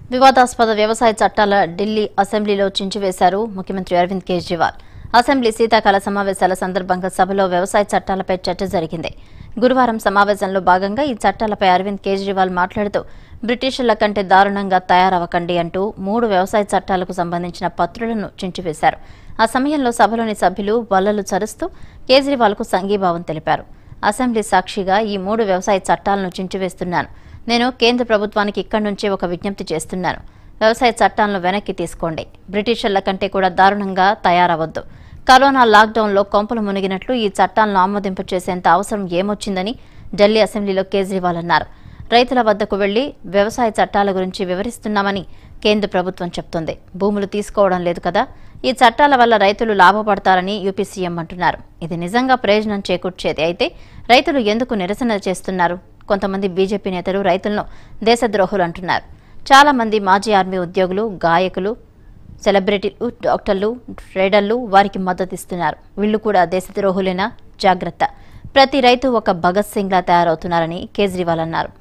వివాదాస్పద వ్యవసాయ చట్టాల ఢిల్లీ అసెంబ్లీలో చించివేశారు ముఖ్యమంత్రి అరవింద్ కేజ్రీవాల్ అసెంబ్లీ శీతాకాల సమావేశాల సందర్భంగా సభలో వ్యవసాయ చట్టాలపై చర్చ జరిగింది గురువారం సమావేశంలో భాగంగా ఈ చట్టాలపై అరవింద్ కేజ్రీవాల్ మాట్లాడుతూ బ్రిటిషర్ల కంటే దారుణంగా తయారవ్వకండి అంటూ మూడు వ్యవసాయ చట్టాలకు సంబంధించిన పత్రులను చించివేశారు ఆ సమయంలో సభలోని సభ్యులు బల్లలు చరుస్తూ కేజ్రీవాల్కు సంఘీభావం తెలిపారు అసెంబ్లీ సాక్షిగా ఈ మూడు వ్యవసాయ చట్టాలను చించివేస్తున్నాను నేను కేంద్ర ప్రభుత్వానికి ఇక్కడి నుంచే ఒక విజ్ఞప్తి చేస్తున్నాను వ్యవసాయ చట్టాలను వెనక్కి తీసుకోండి బ్రిటిషర్ల కంటే కూడా దారుణంగా తయారవద్దు కరోనా లాక్డౌన్లో కొంపలు మునిగినట్లు ఈ చట్టాలను ఆమోదింపు చేసేంత అవసరం ఏమొచ్చిందని ఢిల్లీ అసెంబ్లీలో కేజ్రీవాల్ అన్నారు రైతుల వద్దకు వెళ్లి వ్యవసాయ చట్టాల గురించి వివరిస్తున్నామని కేంద్ర ప్రభుత్వం చెప్తోంది భూములు తీసుకోవడం లేదు కదా ఈ చట్టాల వల్ల రైతులు లాభపడతారని యూపీ సీఎం అంటున్నారు ఇది నిజంగా ప్రయోజనం చేకూర్చేది అయితే రైతులు ఎందుకు నిరసన చేస్తున్నారు కొంతమంది బీజేపీ నేతలు రైతులను దేశద్రోహులు అంటున్నారు చాలా మంది మాజీ ఆర్మీ ఉద్యోగులు గాయకులు సెలబ్రిటీలు డాక్టర్లు ట్రేడర్లు వారికి మద్దతిస్తున్నారు వీళ్ళు కూడా దేశద్రోహులేనా జాగ్రత్త ప్రతి రైతు ఒక భగత్ సింగ్లా తయారవుతున్నారని కేజ్రీవాల్ అన్నారు